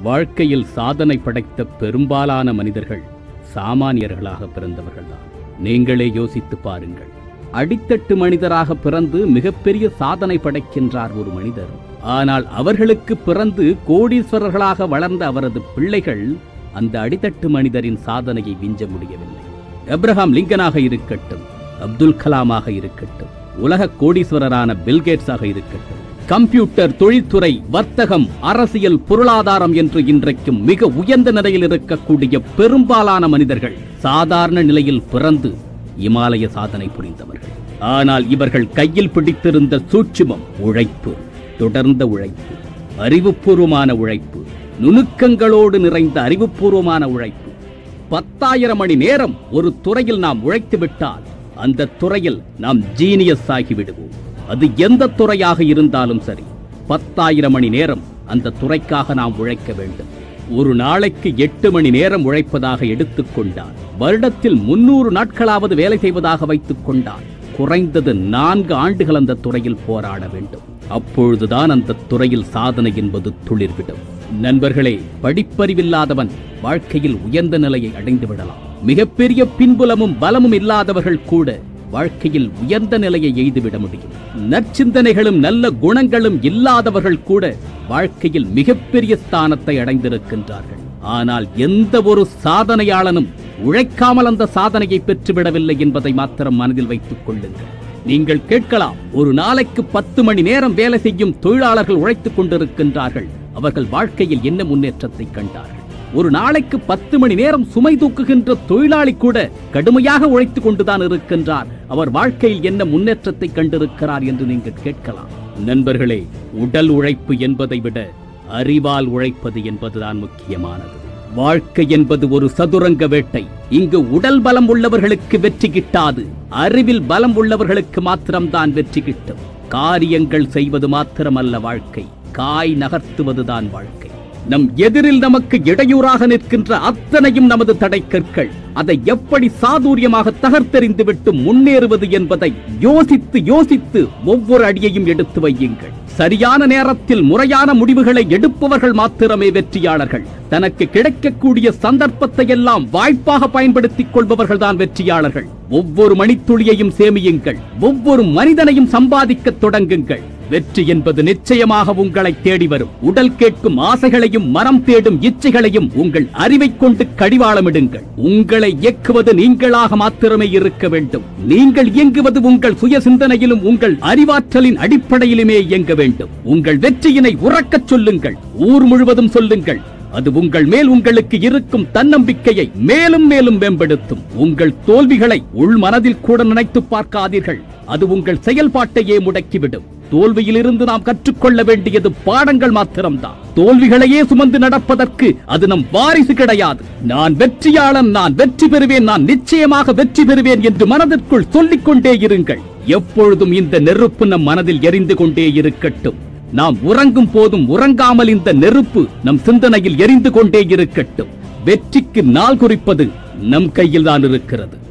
வாழ்க்கையில் சாதனை படைத்த பெரும்பாலான மனிதர்கள் சாமானியர்களாக பிறந்தவர்கள்தான் நீங்களே யோசித்து பாருங்கள் அடித்தட்டு மனிதராக பிறந்து மிகப்பெரிய சாதனை படைக்கின்றார் ஒரு மனிதர் ஆனால் அவர்களுக்கு பிறந்து கோடீஸ்வரர்களாக வளர்ந்த அவரது பிள்ளைகள் அந்த அடித்தட்டு மனிதரின் சாதனையை விஞ்ச முடியவில்லை எப்ரஹாம் லிங்கனாக இருக்கட்டும் அப்துல் கலாமாக இருக்கட்டும் உலக கோடீஸ்வரரான பில்கேட்ஸாக இருக்கட்டும் கம்ப்யூட்டர் தொழில்துறை வர்த்தகம் அரசியல் பொருளாதாரம் என்று இன்றைக்கும் மிக உயர்ந்த நிலையில் இருக்கக்கூடிய பெரும்பாலான மனிதர்கள் சாதாரண நிலையில் பிறந்து இமாலய சாதனை புரிந்தவர்கள் ஆனால் இவர்கள் கையில் பிடித்திருந்த சூட்சுமம் உழைப்பு தொடர்ந்த உழைப்பு அறிவுபூர்வமான உழைப்பு நுணுக்கங்களோடு நிறைந்த அறிவுபூர்வமான உழைப்பு பத்தாயிரம் மணி நேரம் ஒரு துறையில் நாம் உழைத்து விட்டால் அந்த துறையில் நாம் ஜீனியஸ் ஆகிவிடுவோம் அது எந்த துறையாக இருந்தாலும் சரி பத்தாயிரம் மணி நேரம் அந்த துறைக்காக நாம் உழைக்க வேண்டும் ஒரு நாளைக்கு எட்டு மணி நேரம் உழைப்பதாக எடுத்துக்கொண்டால் வருடத்தில் முன்னூறு நாட்களாவது வேலை செய்வதாக வைத்துக் கொண்டால் குறைந்தது நான்கு ஆண்டுகள் அந்த துறையில் போராட வேண்டும் அப்பொழுதுதான் அந்த துறையில் சாதனை என்பது துளிர்விடும் நண்பர்களே படிப்பறிவில்லாதவன் வாழ்க்கையில் உயர்ந்த நிலையை அடைந்து விடலாம் மிகப்பெரிய பின்புலமும் பலமும் இல்லாதவர்கள் கூட வாழ்க்கையில் உயர்ந்த நிலையை எய்துவிட முடியும் நற்சிந்தனைகளும் நல்ல குணங்களும் இல்லாதவர்கள் கூட வாழ்க்கையில் மிகப்பெரிய ஸ்தானத்தை அடைந்திருக்கின்றார்கள் ஆனால் எந்த ஒரு சாதனையாளனும் உழைக்காமல் அந்த சாதனையை பெற்றுவிடவில்லை என்பதை மாத்திரம் மனதில் வைத்துக் கொள்ளுங்கள் நீங்கள் கேட்கலாம் ஒரு நாளைக்கு பத்து மணி நேரம் வேலை செய்யும் தொழிலாளர்கள் உழைத்துக் கொண்டிருக்கின்றார்கள் அவர்கள் வாழ்க்கையில் என்ன முன்னேற்றத்தை கண்டார்கள் ஒரு நாளைக்கு பத்து மணி நேரம் சுமை தூக்குகின்ற தொழிலாளி கூட கடுமையாக உழைத்துக் கொண்டுதான் இருக்கின்றார் அவர் வாழ்க்கையில் என்ன முன்னேற்றத்தை கண்டிருக்கிறார் என்று நீங்கள் கேட்கலாம் நண்பர்களே உடல் உழைப்பு என்பதை விட அறிவால் உழைப்பது என்பதுதான் முக்கியமானது வாழ்க்கை என்பது ஒரு சதுரங்க வேட்டை இங்கு உடல் பலம் உள்ளவர்களுக்கு வெற்றி கிட்டாது அறிவில் பலம் உள்ளவர்களுக்கு மாத்திரம்தான் வெற்றி கிட்டும் காரியங்கள் செய்வது மாத்திரமல்ல வாழ்க்கை காய் நகர்த்துவதுதான் வாழ்க்கை நம் எதிரில் நமக்கு இடையூறாக நிற்கின்ற அத்தனையும் நமது தடைக்கற்கள் அதை எப்படி சாதுரியமாக தகர்த்தெறிந்து விட்டு முன்னேறுவது என்பதை யோசித்து யோசித்து ஒவ்வொரு அடியையும் எடுத்து வையுங்கள் சரியான நேரத்தில் முறையான முடிவுகளை எடுப்பவர்கள் மாத்திரமே வெற்றியாளர்கள் தனக்கு கிடைக்கக்கூடிய சந்தர்ப்பத்தை எல்லாம் வாய்ப்பாக பயன்படுத்திக் கொள்பவர்கள் தான் வெற்றியாளர்கள் ஒவ்வொரு மணித்துளியையும் சேமியுங்கள் ஒவ்வொரு மனிதனையும் சம்பாதிக்க தொடங்குங்கள் வெற்றி என்பது நிச்சயமாக உங்களை தேடி வரும் உடல் கேட்கும் ஆசைகளையும் மனம் தேடும் இச்சைகளையும் உங்கள் அறிவை கொண்டு கடிவாளமிடுங்கள் உங்களை இயக்குவது நீங்களாக மாத்திரமே இருக்க வேண்டும் நீங்கள் இயங்குவது உங்கள் சுய சிந்தனையிலும் உங்கள் அறிவாற்றலின் அடிப்படையிலுமே இயங்க வேண்டும் உங்கள் வெற்றியினை உறக்கச் சொல்லுங்கள் ஊர் முழுவதும் சொல்லுங்கள் அது உங்கள் மேல் உங்களுக்கு இருக்கும் தன்னம்பிக்கையை மேலும் மேலும் மேம்படுத்தும் உங்கள் தோல்விகளை உள் மனதில் கூட நினைத்து பார்க்காதீர்கள் அது உங்கள் செயல்பாட்டையே முடக்கிவிடும் தோல்வியிலிருந்து நாம் கற்றுக்கொள்ள வேண்டியது பாடங்கள் மாத்திரம்தான் தோல்விகளையே சுமந்து நடப்பதற்கு அது நம் வாரிசு கிடையாது நான் வெற்றியாளன் நான் வெற்றி பெறுவேன் நான் நிச்சயமாக வெற்றி பெறுவேன் என்று மனதிற்குள் சொல்லிக் கொண்டே இருங்கள் எப்பொழுதும் இந்த நெருப்பு நம் மனதில் எரிந்து கொண்டே இருக்கட்டும் நாம் உறங்கும் போதும் உறங்காமல் இந்த நெருப்பு நம் சிந்தனையில் எரிந்து கொண்டே இருக்கட்டும் வெற்றிக்கு நாள் குறிப்பது நம் கையில் தான் இருக்கிறது